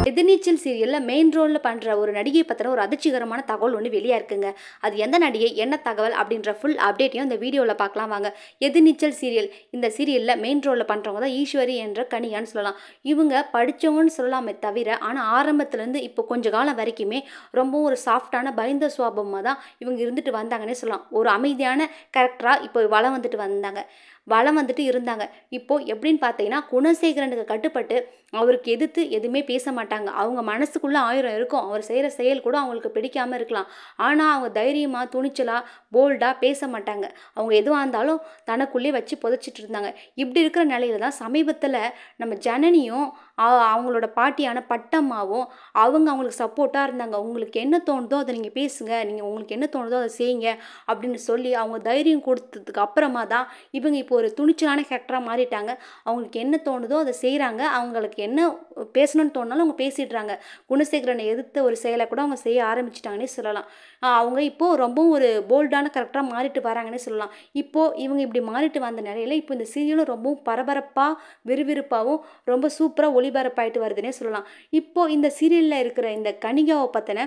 எதிர்நீச்சல் சீரியலில் மெயின் ரோலில் பண்ணுற ஒரு நடிகை பற்றின ஒரு அதிர்ச்சிகரமான தகவல் ஒன்று வெளியாக இருக்குங்க அது எந்த நடிகை என்ன தகவல் அப்படின்ற ஃபுல் அப்டேட்டையும் இந்த வீடியோவில் பார்க்கலாம் வாங்க எதிர்நீச்சல் சீரியல் இந்த சீரியலில் மெயின் ரோலில் பண்ணுறவங்க தான் ஈஸ்வரி என்ற கனியான்னு சொல்லலாம் இவங்க படித்தவங்கன்னு சொல்லலாமே தவிர ஆனால் ஆரம்பத்துலேருந்து இப்போ கொஞ்ச காலம் வரைக்குமே ரொம்ப ஒரு சாஃப்டான பயந்த சுவாபமாக தான் இவங்க இருந்துட்டு வந்தாங்கன்னே சொல்லலாம் ஒரு அமைதியான கேரக்டராக இப்போ வளம் வந்துட்டு வந்தாங்க வளம் வந்துட்டு இருந்தாங்க இப்போது எப்படின்னு பார்த்தீங்கன்னா குணசேகரனுக்கு கட்டுப்பட்டு அவருக்கு எதிர்த்து எதுவுமே பேச மாட்டாங்க அவங்க மனசுக்குள்ளே ஆயிரம் இருக்கும் அவர் செய்கிற செயல் கூட அவங்களுக்கு பிடிக்காமல் இருக்கலாம் ஆனால் அவங்க தைரியமாக துணிச்சலாக போல்டாக பேச மாட்டாங்க அவங்க எதுவாக இருந்தாலும் தனக்குள்ளே வச்சு புதைச்சிட்டு இருந்தாங்க இப்படி இருக்கிற நிலையில தான் சமீபத்தில் நம்ம ஜனனியும் அ- அவங்களோட பாட்டியான பட்டம்மாவும் அவங்க அவங்களுக்கு சப்போர்ட்டாக இருந்தாங்க உங்களுக்கு என்ன தோணுதோ அதை நீங்கள் பேசுங்க நீங்கள் உங்களுக்கு என்ன தோணுதோ அதை செய்யுங்க அப்படின்னு சொல்லி அவங்க தைரியம் கொடுத்ததுக்கு அப்புறமா தான் இவங்க இப்போ ஒரு துணிச்சலான கேரக்டராக மாறிட்டாங்க அவங்களுக்கு என்ன தோணுதோ அதை செய்கிறாங்க அவங்களுக்கு என்ன பேசணும்னு தோணுனாலும் அவங்க பேசிடுறாங்க குணசேகரனை எதிர்த்த ஒரு செயலை கூட அவங்க செய்ய ஆரம்பிச்சிட்டாங்கன்னே சொல்லலாம் ஆஹ் அவங்க இப்போது ரொம்பவும் ஒரு போல்டான கேரக்டராக மாறிட்டு வராங்கன்னே சொல்லலாம் இப்போது இவங்க இப்படி மாறிட்டு வந்த நிலையில இப்போ இந்த சீரியலும் ரொம்பவும் பரபரப்பாக விறுவிறுப்பாகவும் ரொம்ப சூப்பராக ஒளிபரப்பாயிட்டு வருதுன்னே சொல்லலாம் இப்போது இந்த சீரியலில் இருக்கிற இந்த கனிகாவை பற்றின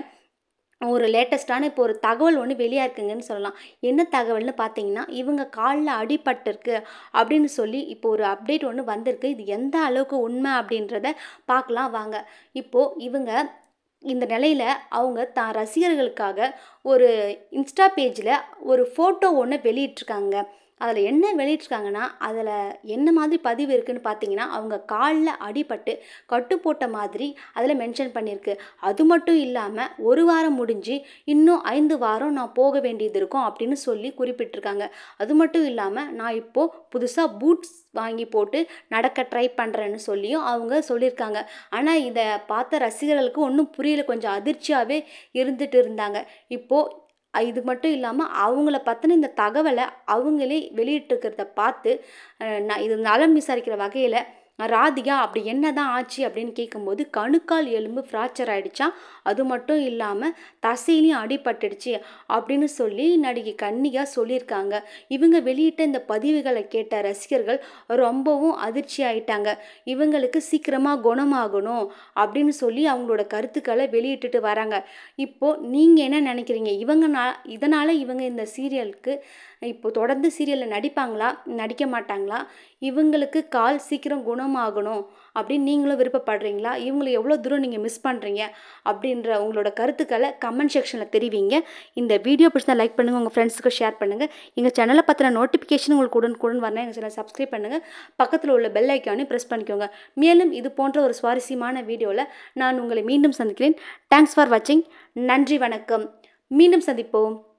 ஒரு லேட்டஸ்ட்டான இப்போ ஒரு தகவல் ஒன்று வெளியாக இருக்குங்கன்னு சொல்லலாம் என்ன தகவல்னு பார்த்தீங்கன்னா இவங்க காலில் அடிபட்டிருக்கு அப்படின்னு சொல்லி இப்போ ஒரு அப்டேட் ஒன்று வந்திருக்கு இது எந்த அளவுக்கு உண்மை அப்படின்றத பார்க்கலாம் வாங்க இப்போது இவங்க இந்த நிலையில் அவங்க தான் ரசிகர்களுக்காக ஒரு இன்ஸ்டா பேஜில் ஒரு ஃபோட்டோ ஒன்று வெளியிட்ருக்காங்க அதில் என்ன வெளியிட்ருக்காங்கன்னா அதில் என்ன மாதிரி பதிவு இருக்குன்னு பார்த்தீங்கன்னா அவங்க காலில் அடிபட்டு கட்டு போட்ட மாதிரி அதில் மென்ஷன் பண்ணியிருக்கு அது மட்டும் இல்லாமல் ஒரு வாரம் முடிஞ்சு இன்னும் ஐந்து வாரம் நான் போக வேண்டியது இருக்கும் அப்படின்னு சொல்லி குறிப்பிட்டிருக்காங்க அது மட்டும் இல்லாமல் நான் இப்போது புதுசாக பூட்ஸ் வாங்கி போட்டு நடக்க ட்ரை பண்ணுறேன்னு சொல்லியும் அவங்க சொல்லியிருக்காங்க ஆனால் இதை பார்த்த ரசிகர்களுக்கு ஒன்றும் புரியல கொஞ்சம் அதிர்ச்சியாகவே இருந்துட்டு இருந்தாங்க இப்போது இது மட்டும் இல்லாமல் அவங்கள பற்றின இந்த தகவலை அவங்களே வெளியிட்டிருக்கிறத பார்த்து அஹ், நான் இது நலம் விசாரிக்கிற வகையில் ராதிகா அப்படி என்ன தான் ஆச்சு அப்படின்னு கேட்கும்போது கணுக்கால் எலும்பு ஃப்ராக்சர் ஆயிடுச்சாம் அது மட்டும் இல்லாமல் தசையிலையும் அடிபட்டுடுச்சு அப்படின்னு சொல்லி நடிகை கன்னிகா சொல்லியிருக்காங்க இவங்க வெளியிட்ட இந்த பதிவுகளை கேட்ட ரசிகர்கள் ரொம்பவும் அதிர்ச்சி ஆயிட்டாங்க இவங்களுக்கு சீக்கிரமாக குணமாகணும் அப்படின்னு சொல்லி அவங்களோட கருத்துக்களை வெளியிட்டுட்டு வராங்க இப்போது நீங்கள் என்ன நினைக்கிறீங்க இவங்க நா- இதனால் இவங்க இந்த சீரியலுக்கு இப்போ தொடர்ந்து சீரியலில் நடிப்பாங்களா நடிக்க மாட்டாங்களா இவங்களுக்கு கால் சீக்கிரம் குணமாகணும் அப்படின்னு நீங்களும் விருப்பப்படுறீங்களா இவங்களை எவ்வளோ தூரம் நீங்கள் மிஸ் பண்ணுறீங்க அப்படின்ற உங்களோட கருத்துக்களை கமெண்ட் செக்ஷனில் தெரிவிங்க இந்த வீடியோ பிடிச்சா லைக் பண்ணுங்கள் உங்கள் ஃப்ரெண்ட்ஸுக்கு ஷேர் பண்ணுங்கள் எங்கள் சேனலை பற்றின நோட்டிஃபிகேஷன் உங்களுக்கு உடனுக்குடன் வரணும் எங்கள் சேனல் சப்ஸ்கிரைப் பண்ணுங்கள் பக்கத்தில் உள்ள பெல் ஐக்கானையும் ப்ரெஸ் பண்ணிக்கோங்க மேலும் இது போன்ற ஒரு சுவாரஸ்யமான வீடியோவில் நான் உங்களை மீண்டும் சந்திக்கிறேன் தேங்க்ஸ் ஃபார் வாட்சிங் நன்றி வணக்கம் மீண்டும் சந்திப்போம்